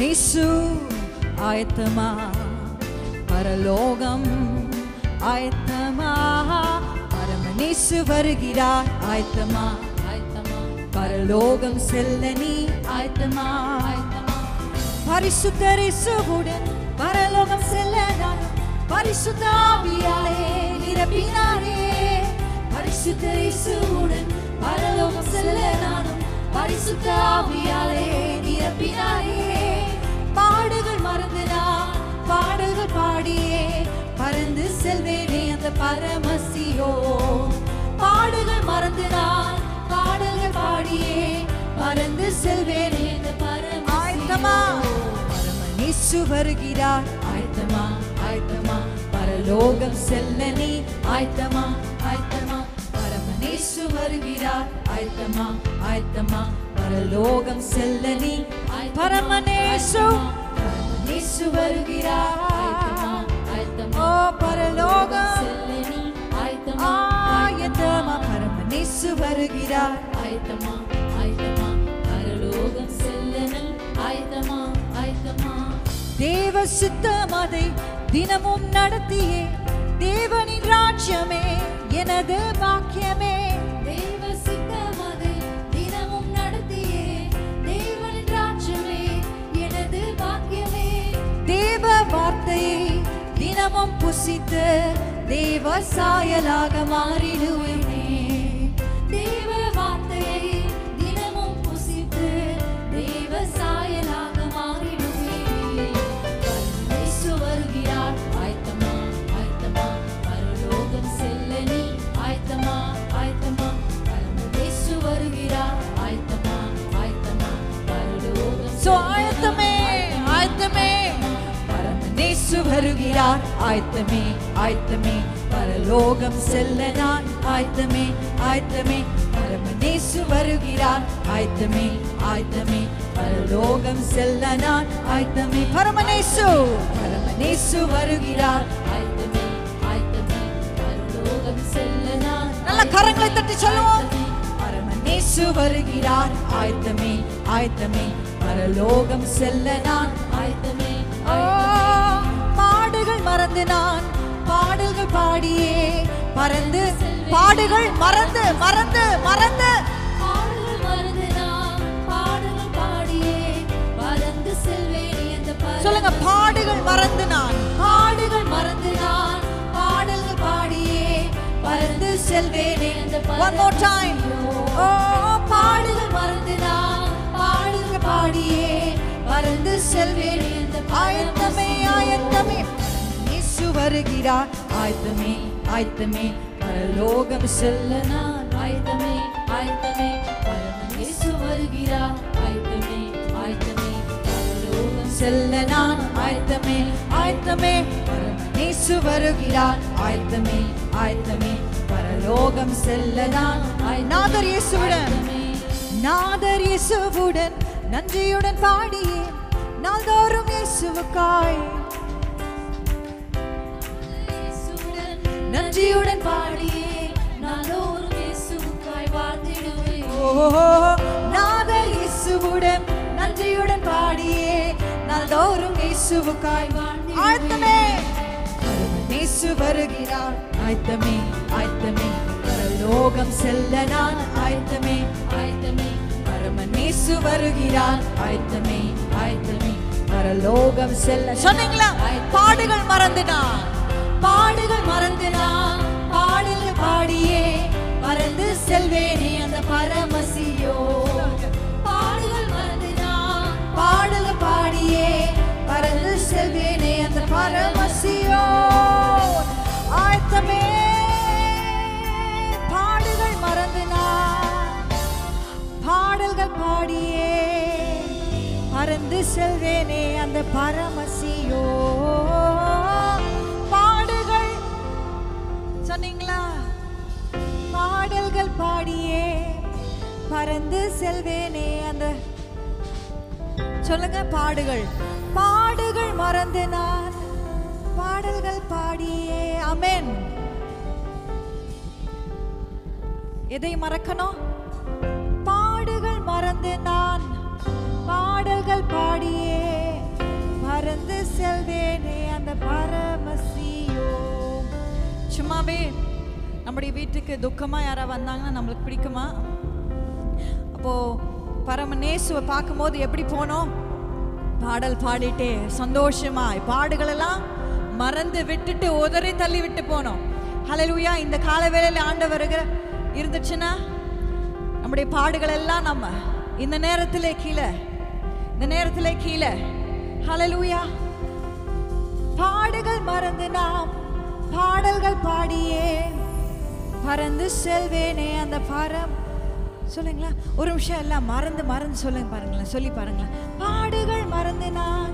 பரமனேசு ஆயத்தமா பரலோகம் ஆயத்தமா பரமனேசு வருகிறார் ஆயத்தமா ஆயத்தமா பரலோகம் செல்ல நீ ஆயத்தமா ஆயத்தமா பரிசுத்தரிசுவுடன் பரலோகம் செல்ல நானும் பரிசுத்த ஆவியாலே நிரப்பினாரே பரிசுத்தரிசுவுடன் பரலோகம் செல்ல நானும் பரிசுத்த ஆவியாலே நிரப்பினாரே பாடுகள் மறந்து நான் பாடல்கள் பாடியே பறந்து செல்வேனே அந்த பரமசியோ பாடுகள் மறந்து நான் பாடல்கள் பாடியே பறந்து செல்வேனே அந்த ஆயத்தமா பரமனேசு வருகிறார் ஆயத்தமா ஆயத்தமா பரலோகம் செல்ல நீ ஆயத்தமா ஆயத்தமா பரமனேசு வருகிறார் ஆயத்தமா ஆயத்தமா பரலோகம் செல்ல நீ பரமனேசு பரமனேசு வருகிறார் ஆயத்தமா ஆயத்தமா ஓ பரலோகம் செல்ல நீ ஆயத்தமா ஆயத்தமா பரமனேசு வருகிறார் ஆயத்தமா ஆயத்தமா பரலோகம் செல்ல நீ ஆயத்தமா ஆயத்தமா தேவ சித்தமதை தினமும் நடத்தியே தேவனின் ராஜ்யமே எனது பாக்கியமே தேவ சித்தமதை தினமும் நடத்தியே தேவனின் ராஜ்யமே எனது பாக்கியமே தேவ வார்த்தையை தினமும் புசித்து தேவ சாயலாக மாறிடுவேனே தேவ வார்த்தையை தினமும் புசித்து தேவ சாயலாக மாறிடுவேன் இயேசு வருகிறார் ஆயத்தமா ஆயத்தமா பரலோகம் செல்ல நீ ஆயத்தமா ஆயத்தமா பரமேசு வருகிறார் ஆயத்தமா ஆயத்தமா பரலோகம் சோ ஆயத்தமே ஆயத்தமே பரமனேசு வருகிறார் ஆயத்தமே ஆயத்தமே பரலோகம் செல்ல நான் ஆயத்தமே ஆயத்தமே பரமனேசு வருகிறார் ஆயத்தமே ஆயத்தமே பரலோகம் செல்ல நான் ஆயத்தமே பரமனேசு பரமனேசு வருகிறார் ஆயத்தமே ஆயத்தமே பரலோகம் செல்ல நான் நல்ல கரங்களை தட்டி சொல்லுவோம் பரமனேசு வருகிறார் ஆயத்தமே ஆயத்தமே பரலோகம் செல்ல நான் ஆயத்தமே ஓ, பாடுகள் மறந்து நான் பாடல்கள் பாடியே பறந்து பாடுகள் மறந்து மறந்து மறந்து பாடல்கள் மறந்து நான் பாடல்கள் பாடியே பறந்து செல்வேன் அந்த பர- சொல்லுங்க பாடுகள் மறந்து நான் பாடுகள் மறந்து நான் பாடல்கள் பாடியே பறந்து செல்வேனே அந்த ஒன் மோர் டைம் ஓ பாடுகள் மறந்து நான் பாடல்கள் பாடியே பறந்து செல்வேனே அந்த ஆயத்தமே ஆயத்தமே இயேசு வருகிறார் ஆயத்தமே ஆயத்தமே பரலோகம் செல்ல நான் ஆயத்தமே ஆயத்தமே பரமன் இயேசு வருகிறார் ஆயத்தமே ஆயத்தமே பரலோகம் செல்ல நான் ஆயத்தமே ஆயத்தமே பரமேசு வருகிறார் ஆயத்தமே ஆயத்தமே பரலோகம் செல்ல நான் ஆய- நாதர் இயேசுவுடன் நாதர் இயேசுவுடன் நன்றியுடன் பாடியே நாள்தோறும் இயேசுவுக்காய் இயேசுவுடன் நன்றியுடன் பாடியே நாளோறும் இயேசுவுக்காய் வாழ்ந்திடுவேன் ஓ நாதர் இயேசுவுடன் நன்றியுடன் பாடியே நாள்தோறும் இயேசுவுக்காய் ஆயத்தமே பரமேசு வருகிறார் ஆயத்தமே ஆயத்தமே பரலோகம் செல்ல நான் ஆயத்தமே ஆயத்தமே பரமனேசு வருகிறார் ஆயத்தமே ஆயத்தமே பரலோகம் செல்ல சொன்னீங்களா பாடுகள் மறந்து நான் பாடுகள் மறந்து நான் பாடல்கள் பாடியே பறந்து செல்வேனே அந்த பரமசியோ பாடுகள் மறந்து நான் பாடல்கள் பாடியே பறந்து செல்வேனே அந்த பரமசியோ ஆயத்தமே பாடுகள் மறந்து நான் பாடல்கள் பாடியே பறந்து செல்வேனே அந்த பரமசியோ பாடுகள் சொன்னீங்களா பாடல்கள் பாடியே பறந்து செல்வேனே அந்த சொல்லுங்க பாடுகள் பாடுகள் மறந்து நான் பாடல்கள் பாடியே அமேன் எதை மறக்கணும் பாடுகள் மறந்து நான் பாடல்கள் பாடியே பறந்து செல்வேனே அந்த பரமசியோ சும்மாவே நம்முடைய வீட்டுக்கு துக்கமா யாராவது வந்தாங்கன்னா நம்மளுக்கு பிடிக்குமா அப்போ பரமநேசுவை பார்க்கும்போது எப்படி போனோம் பாடல் பாடிட்டே சந்தோஷமாய் பாடுகளெல்லாம் மறந்து விட்டுட்டு உதறி தள்ளி விட்டு போனோம் ஹalleluya இந்த கால வேளையில ஆண்டவர் இருக்கிற- இருந்துச்சுன்னா நம்முடைய பாடுகள் எல்லாம் நம்ம இந்த நேரத்திலே கீழே இந்த நேரத்திலே கீழே ஹalleluya பாடுகள் மறந்து நாம் பாடல்கள் பாடியே பறந்து செல்வேனே அந்த பரம் சொல்லுங்களா ஒரு நிமிஷம் எல்லாம் மறந்து மறந்து சொல்லுங்க பாருங்களேன் சொல்லி பாருங்களேன் பாடுகள் மறந்து நான்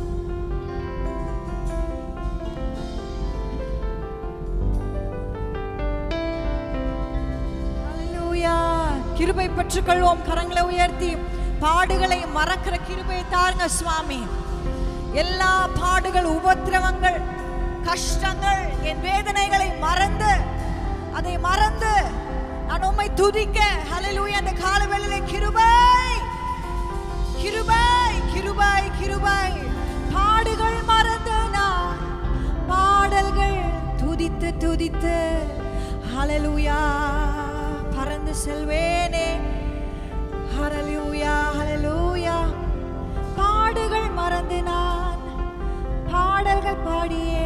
ஹalleluya கிருபை பெற்றுக்கொள்வோம் கரங்களை உயர்த்தி பாடுகளை மறக்கிற கிருபை தாருங்க சுவாமி எல்லா பாடுகள் உபத்திரவங்கள் கஷ்டங்கள் என் வேதனைகளை மறந்து அதை மறந்து நான் உம்மை துதிக்க ஹalleluya அந்த காலவேளையிலே கிருபை கிருபை கிருபை கிருபை பாடுகள் மறந்து நான் பாடல்கள் துதித்து துதித்து ஹalleluya பறந்து செல்வேனே ஹalleluya ஹalleluya பாடுகள் மறந்து நான் பாடல்கள் பாடியே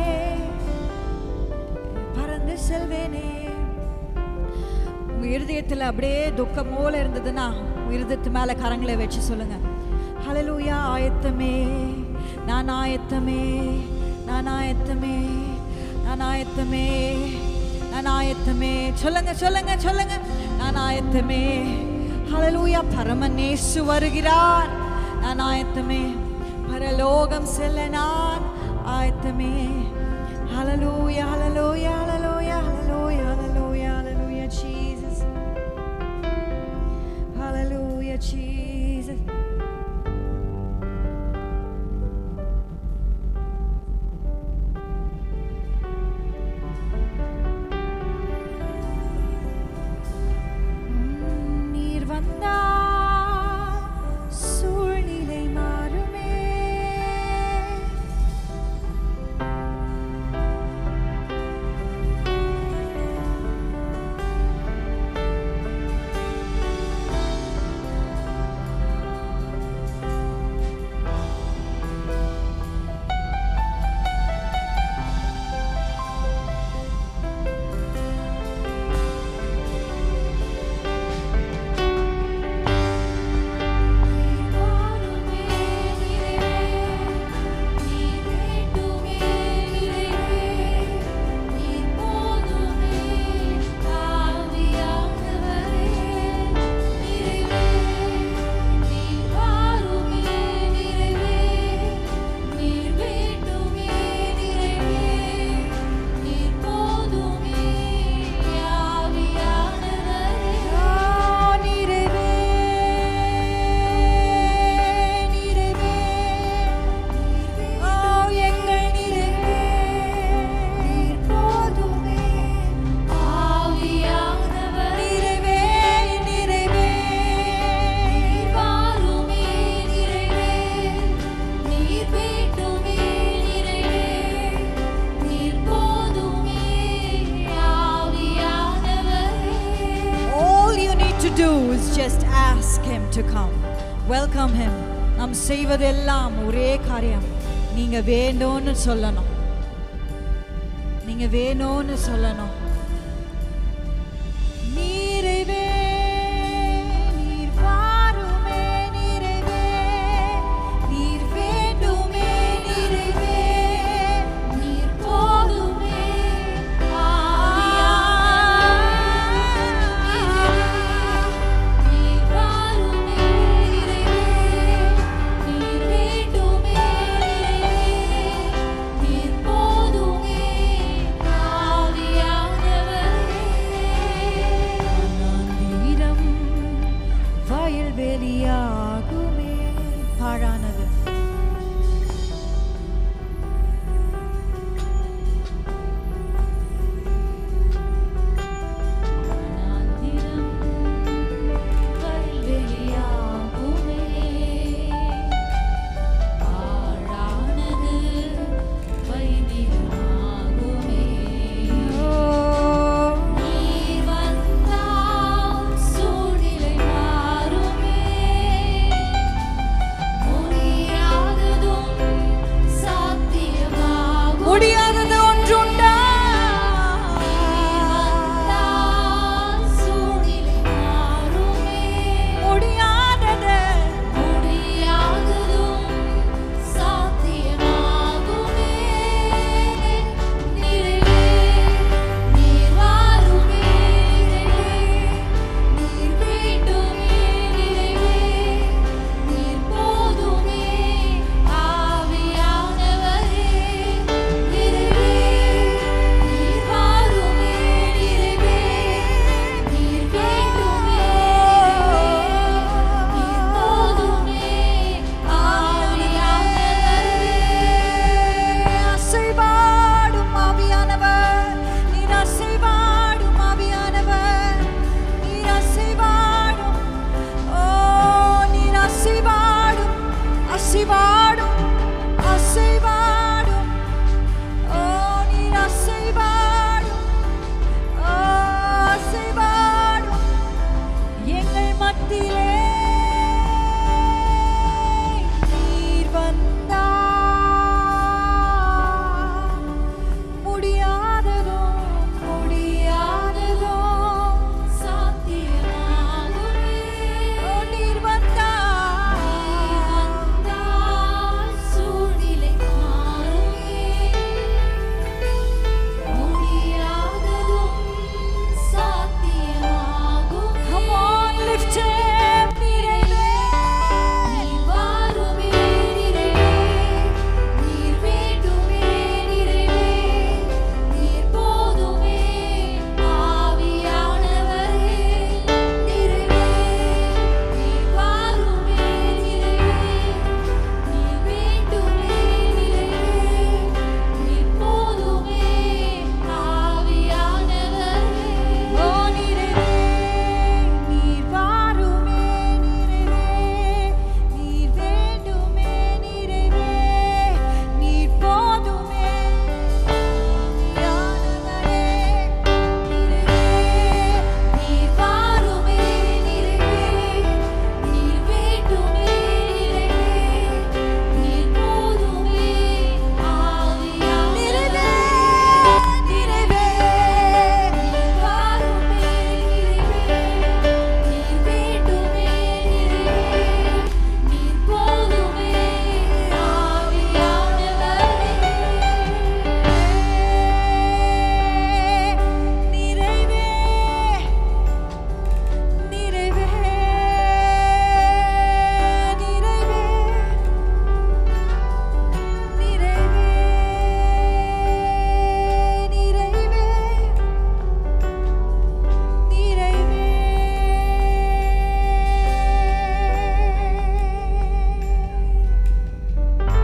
பறந்து செல்வேனே உங்க இருதயத்துல அப்படியே துக்கம் போல இருந்ததுன்னா உங்க இருதயத்து மேல கரங்களை வச்சு சொல்லுங்க ஹalleluya ஆயத்தமே நான் ஆயத்தமே நான் ஆயத்தமே நான் ஆயத்தமே நான் ஆயத்தமே சொல்லுங்க சொல்லுங்க சொல்லுங்க நான் ஆயத்தமே ஹalleluya பரமநேசு வருகிறார் நான் ஆயத்தமே பரலோகம் செல்ல நான் ஆயத்தமே ஹalleluya ஹalleluya ஹalleluya ஹalleluya ஹalleluya ஹalleluya Jesus Hallelujah, Jesus. உம் நீர் வந்தால் சூழ்நிலை மாறுமே do is just ask him to come. Welcome him. நாம் செய்வதெல்லாம் ஒரே காரியம் நீங்க வேணும்னு சொல்லணும் நீங்க வேணும்னு சொல்லணும் நீரைவே நீர் வாருமே நீரைவே நீர் வேண்டுமே நீரைவே நீர் போதுமே நீர் வாருமே நீர் வேண்டுமே நீர் போதுமே ஆவியானவரே வீரம் வயல்வெளியாகுமே பாழானது நாந்திரம் வயல்வெளியாகுமே பாழானது அசைவாடும் அசைவாடும் ஓ நீர் அசைவாடும் ஓ அசைவாடும் எங்கள் மத்தியிலே நீர் வந்தா முடியாததோ முடியாததோ சாத்தியமாகுமே ஓ நீர் வந்தா வந்தால் சூழ்நிலை மாறுமே முடியாததும் சாத்தியமாகுமே Come on, lift him, நீரே நீர் வாருமே நிறைவே நீர் வேண்டுமே நிறைவே நீர் போதுமே ஆவியானவரே நிறைவே நீர் வாருமே நிறைவே நீர் வேண்டுமே நிறைவே நீர் போதுமே ஆவியானவரே ஓ நீரே நீர் வாருமே நீரே நீர் வேண்டுமே நீரே நீர் போதுமே ஆவியானவரே நீரே நீர் வாருமே நிறைவே நீர் வேண்டுமே நிறைவே நீர் போதுமே ஆவியானவரே நிறைவே நீர் வாருமே நிறைவே நீர் வேண்டுமே நிறைவே நீர் போதுமே ஆவியானவரே நிறைவே நிறைவே நிறைவே நிறைவே நிறைவே நிறைவே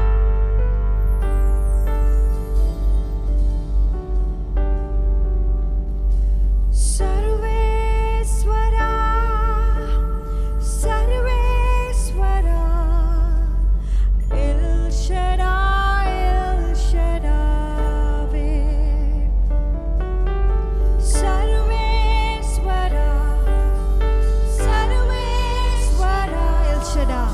सर्वेश्वरा सर्वेश्वरा El Shaddai El Shaddai सर्वेश्वरा सर्वेश्वरा El Shaddai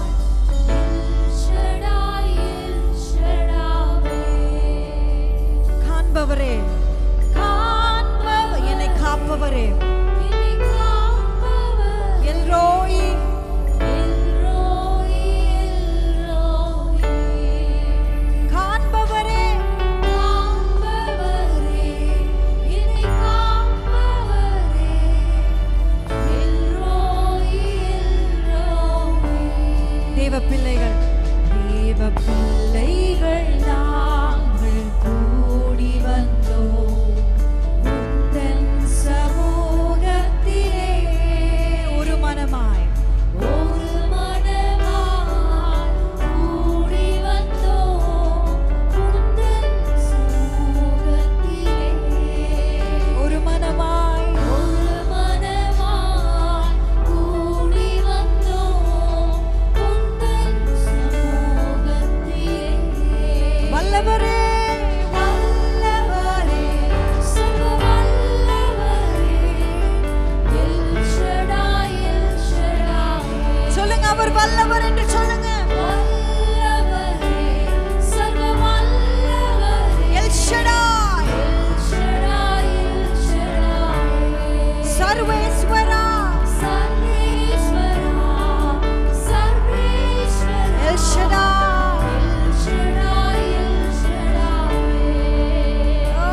Shaddai ஷடாவே காண்பவரே காண்பவர் என்னை காப்பவரே என்னை காப்பவர் எல் ரோயி எல்ரோய் எல்ரோய் காண்பவரே காப்பவரே என்னை காப்பவரே எல்ரோய் எல்ரோய் தேவ பிள்ளைகள் தேவ பிள்ளைகள் நாங்கள் கூடி வந்தோம் உந்தன் சமூகத்திலே ஒரு மனமாய் ஒரு மனமாய் கூடி வந்தோம் உந்தன் சமூகத்திலே ஒரு மனமாய் ஒரு மனமாய் கூடி வந்தோம் உந்தன் சமூகத்திலே வல்லவரே வல்லவரே சர்வ வல்லவரே எல் ஷடாய் எல் ஷடாய் சொல்லுங்க அவர் வல்லவர் என்று சொல்லுங்க வல்லவரே சர்வ வல்லவரே El Shaddai El Shaddai El Shaddai சர்வேஸ்வரா சர்வேஸ்வரா சர்வேஸ்வரா El Shaddai El Shaddai El Shaddai ஓ,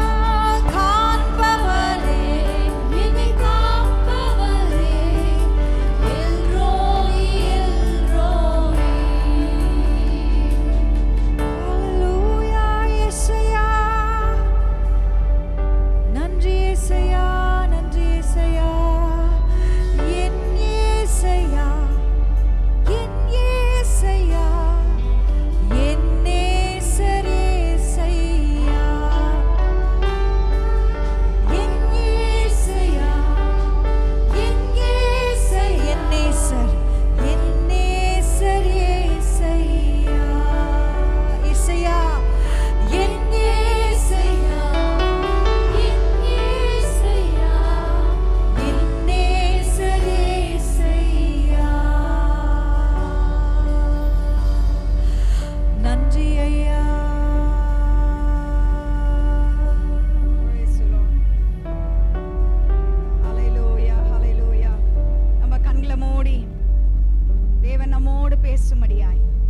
காண்பவரே என்னை காப்பவரே எல்ரோய் எல்ரோய் பேசும்படியாய்